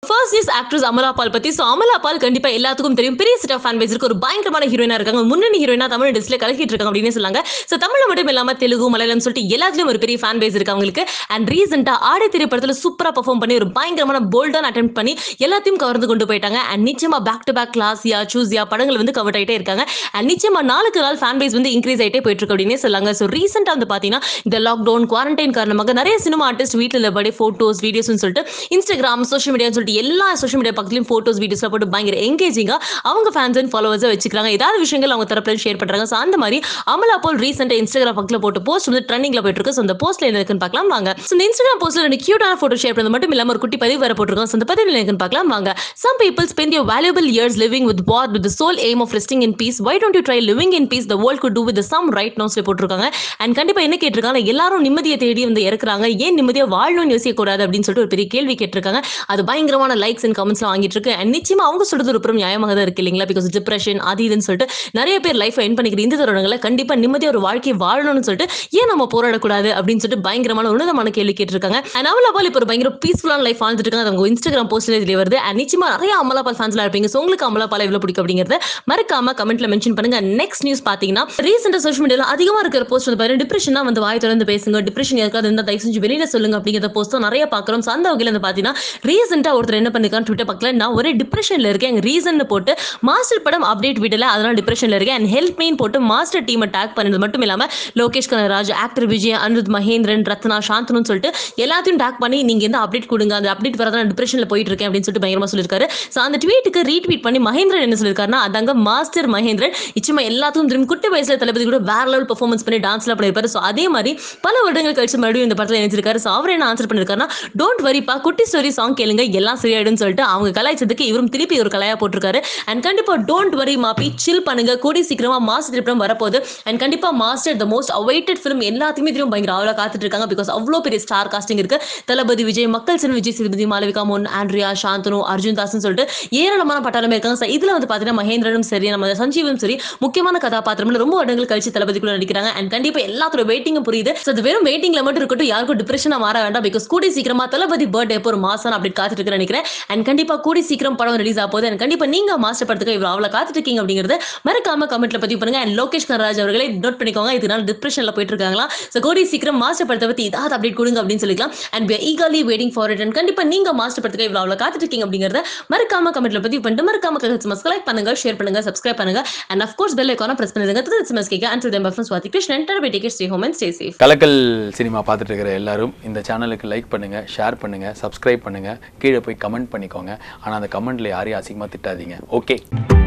first is actress Amala Paul பத்தி so Amala பால் கண்டிப்பா எல்லாத்துக்கும் தெரியும் பெரிய செட் ஆஃப் ஃபேன் பேஸ் இருக்கு ஒரு பயங்கரமான ஹீரோயினா இருக்காங்க முன்னணி ஹீரோயினா தமிழ் இண்டஸ்ட்ரியில் கலக்கிட்டு இருக்காங்க அப்படின்னு சொல்லாங்க ஸோ தமிழ்ல மட்டும் இல்லாம தெலுங்கு மலையாளம் சொல்லிட்டு எல்லாத்துலயும் ஒரு பெரிய ஃபேன் பேஸ் இருக்கு அவங்களுக்கு அண்ட் ரீசெண்டா ஆடை திரைப்படத்துல சூப்பரா பெர்ஃபார்ம் பண்ணி ஒரு பயங்கரமான போல்டான அட்டம் பண்ணி எல்லாத்தையும் கவர்ந்து கொண்டு போயிட்டாங்க அண்ட் நிச்சயமா பேக் டு பேக் கிளாஸியா சூஸியா படங்கள் வந்து கவர் ஆயிட்டே இருக்காங்க அண்ட் நிச்சயமா நாளுக்கு நாள் ஃபேன் பேஸ் வந்து இன்க்ரீஸ் ஆயிட்டே போயிட்டு இருக்கு அப்படின்னு சொல்லாங்க ஸோ ரீசெண்டா வந்து பாத்தீங்கன்னா இந்த லாக்டவுன் குவாரண்டைன் காரணமாக நிறைய சினிமா ஆர்டிஸ்ட் வீட்டில் உள்ளபடி ஃபோட்டோஸ் வீடியோஸ்னு சொல்லிட்டு இன்ஸ்டாகிராம் சோஷியல் மீடியான்னு சொல்லிட்டு எல்லா சோஷியல் மீடியா பக்கத்துலையும் ஃபோட்டோஸ் வீடியோஸ்லாம் போட்டு பயங்கர எங்கேஜிங்காக அவங்க ஃபேன்ஸ் அண்ட் ஃபாலோவர்ஸை வச்சுக்கிறாங்க ஏதாவது விஷயங்கள் அவங்க தரப்புல ஷேர் பண்ணுறாங்க ஸோ அந்த மாதிரி அமலா போல் ரீசெண்டாக இன்ஸ்டாகிராம் பக்கத்தில் போட்டு போஸ்ட் வந்து ட்ரெண்டிங்கில் போயிட்டு இருக்கு ஸோ அந்த போஸ்ட்ல என்ன இருக்குன்னு பார்க்கலாம் வாங்க ஸோ இந்த இன்ஸ்டாகிராம் போஸ்ட்ல ரெண்டு கியூட்டான ஃபோட்டோ ஷேர் பண்ணது மட்டும் இல்லாமல் ஒரு குட்டி பதிவு வர போட்டிருக்கோம் ஸோ அந்த பதிவு என்ன இருக்குன்னு பார்க்கலாம் வாங்க some people spend your valuable years living with what with soul aim of resting in peace why don't you try living in peace the world good to with some right நோஸ்ல போட்டிருக்காங்க and கண்டிப்பா என்ன கேட்டிருக்காங்க எல்லாரும் நிம்மதியை தேடி வந்து இறக்குறாங்க ஏன் நிம்மதியா வாழணும்னு யோசிக்கக்கூடாது அப்படின்னு சொல்லிட்டு ஒரு பெரிய கேள்வி கேட்டிருக்காங்க அது பயங்கரமான லைக்ஸ் அண்ட் கமெண்ட்ஸ்லாம் வாங்கிட்டு இருக்கு அண்ட் நிச்சயமா அவங்க சொல்றது ஒரு புறம் நியாயமாக தான் இருக்கு இல்லைங்களா பிகாஸ் டிப்ரெஷன் அது இதுன்னு சொல்லிட்டு நிறைய பேர் லைஃப் என் பண்ணிக்கிற இந்த தருணங்களை கண்டிப்பா நிம்மதியா ஒரு வாழ்க்கையை வாழணும்னு சொல்லிட்டு ஏன் நம்ம போராடக்கூடாது அப்படின்னு சொல்லிட்டு பயங்கரமான உன்னதமான கேள்வி கேட்டிருக்காங்க அண்ட் அமலாபால் இப்போ ஒரு பயங்கர பீஸ்ஃபுல்லான லைஃப் வாழ்ந்துட்டு இருக்காங்க அது அவங்க இன்ஸ்டாகிராம் போஸ்ட்ல இதுல வருது அண்ட் நிச்சயமா நிறைய அமலாபால் ஃபேன்ஸ்லாம் இருப்பீங்க ஸோ உங்களுக்கு அமலாபால் எவ்வளவு பிடிக்கும் அப்படிங்கறத மறக்காம கமெண்ட்ல மென்ஷன் பண்ணுங்க நெக்ஸ்ட் நியூஸ் பாத்தீங்கன்னா ரீசெண்டா சோஷியல் மீடியால அதிகமா இருக்கிற போஸ்ட் வந்து பாருங்க டிப்ரெஷன் வந்து வாய் திறந்து பேசுங்க டிப்ரெஷன் யாருக்காவது இருந்தால் தயவு செஞ்சு வெளியில சொல்லுங்க அப்படிங்கிற போஸ்ட் நிறைய பார்க்குறோம் ஸோ அந்த வகையில் வந்து பார்த்தீங்கன்னா ரீசெண்டாக ஒருத்தர் என்ன பண்ணிருக்கான்னு ட்விட்டர் பக்கத்தில் நான் ஒரே டிப்ரெஷனில் இருக்கேன் எங்கள் ரீசன் போட்டு மாஸ்டர் படம் அப்டேட் விடல அதனால டிப்ரெஷனில் இருக்கேன் அண்ட் ஹெல்ப் மீன் போட்டு மாஸ்டர் டீமை டேக் பண்ணது மட்டும் இல்லாமல் லோகேஷ் கனகராஜ் ஆக்டர் விஜய் அனிருத் மகேந்திரன் ரத்னா சாந்தனுன்னு சொல்லிட்டு எல்லாத்தையும் டேக் பண்ணி நீங்கள் எந்த அப்டேட் கொடுங்க அந்த அப்டேட் வரதான் நான் டிப்ரெஷனில் போயிட்டு இருக்கேன் அப்படின்னு சொல்லிட்டு பயங்கரமாக சொல்லியிருக்காரு ஸோ அந்த ட்வீட்டுக்கு ரீட்வீட் பண்ணி மகேந்திரன் என்ன சொல்லியிருக்காருன்னா அதாங்க மாஸ்டர் மகேந்திரன் நிச்சயமா எல்லாத்துக்கும் திரும்பி குட்டி வயசுல தளபதி கூட வேற லெவல் பெர்ஃபார்மன்ஸ் பண்ணி டான்ஸ்லாம் பண்ணியிருப்பாரு ஸோ அதே மாதிரி பல வருடங்கள் கழிச்சு மறுபடியும் இந்த படத்தில் நினைச்சிருக்காரு ஸோ அவர் என்ன ஆன்சர் பண்ணிருக்காருன்னா டோன்ட் வரிப்பா குட்டி ஸ்டோரி சாங் கேளுங்க எல்லாம் சரியாயிடும்னு சொல்லிட்டு அவங்க கலாய்ச்சதுக்கு இவரும் திருப்பி ஒரு கலாயா போட்டிருக்காரு அண்ட் கண்டிப்பா டோன்ட் வரி மாப்பி சில் பண்ணுங்க கூடி சீக்கிரமா மாஸ்டர் திரைப்படம் வரப்போகுது அண்ட் கண்டிப்பா Master the most awaited film எல்லாத்தையுமே திரும்ப பயங்கர அவ்வளோ காத்துட்டு இருக்காங்க பிகாஸ் அவ்வளோ பெரிய ஸ்டார் காஸ்டிங் இருக்கு தளபதி விஜய் மக்கள் சின் விஜய் சிறுபதி மாளவிகா மோன் ஆண்ட்ரியா சாந்தனு அர்ஜுன் தாஸ்னு சொல்லிட்டு ஏராளமான பட்டாளமே இருக்காங்க So இதுல வந்து பாத்தீங்கன்னா மகேந்திரனும் சரி நம்ம சஞ்சீவும் சரி முக்கியமான கதாபாத்திரம்ல ரொம்ப வருடங்கள் கழிச்சு தளபதிக்குள்ள நடிக்கிறாங்க அண்ட் கண்டிப்பா எல்லாத்தோட வெயிட்டிங்கும் புரியுது ஸோ அது வெறும் வெயிட்டிங்ல மட்டும் இருக்கட்டும் யாருக்கும் டிப்ரெஷனா மாற வேண்டாம் பிகாஸ் கூடி சீக்கிரமா தளபதி பர்த்டே எப்போ ஒரு மாசம் அப்படி காத்துட்டு இருக்கேன்னு நினைக்கிறேன் அண்ட் கண்டிப்பா கூடி சீக்கிரம் படம் ரிலீஸ் ஆக போகுது அண்ட் கண்டிப்பா நீங்க மாஸ்டர் படத்துக்கு இவ்வளவு அவ்வளவு காத்துட்டு இருக்கீங்க அப்படிங்கறது மறக்காம கமெண்ட்ல பதிவு பண்ணுங்க அண்ட் லோகேஷ் கனராஜ் அவர்களை நோட் பண்ணிக்கோங்க இதனால டிப்ரெஷன்ல போயிட்டு இருக்காங்களா ஸோ கூடி சீக்கிரம் மாஸ்டர் படத்தை பத்தி ஏதாவது அப்டேட் கொடுங்க அப்படின்னு சொல்லிக்கலாம் and eagerly waiting for it and கண்டிப்பா நீங்க மாஸ்டர் படத்துக்கு இவ்வளவு அவ்வளவு காத்துட்டு இருக்கீங்க அப்படிங்கறத மறக்காம கமெண்ட்ல பதிவு பண்ணிட்டு மறக்காம சப்ஸ்கிரைப் பண்ணுங்க ஷேர் பண்ணுங்க சப்ஸ்கிரைப் பண்ணுங்க அண்ட் அஃப்கோர்ஸ் பெல் ஐக்கான பிரஸ் பண்ணுங்க எஸ்எம்எஸ் கேட்க அண்ட் தெம் பஃபன் சுவாதி கிருஷ்ணன் டர்பே take stay home and stay safe கலக்கல் சினிமா பார்த்துட்டு இருக்கிற எல்லாரும் இந்த சேனலுக்கு லைக் பண்ணுங்க ஷேர் பண்ணுங்க சப்ஸ்கிரைப் பண்ணுங்க கீழே போய் கமெண்ட் பண்ணிக்கோங்க ஆனால் அந்த கமெண்ட்ல யாரையும் அசிங்கமாக திட்டாதீங்க ஓகே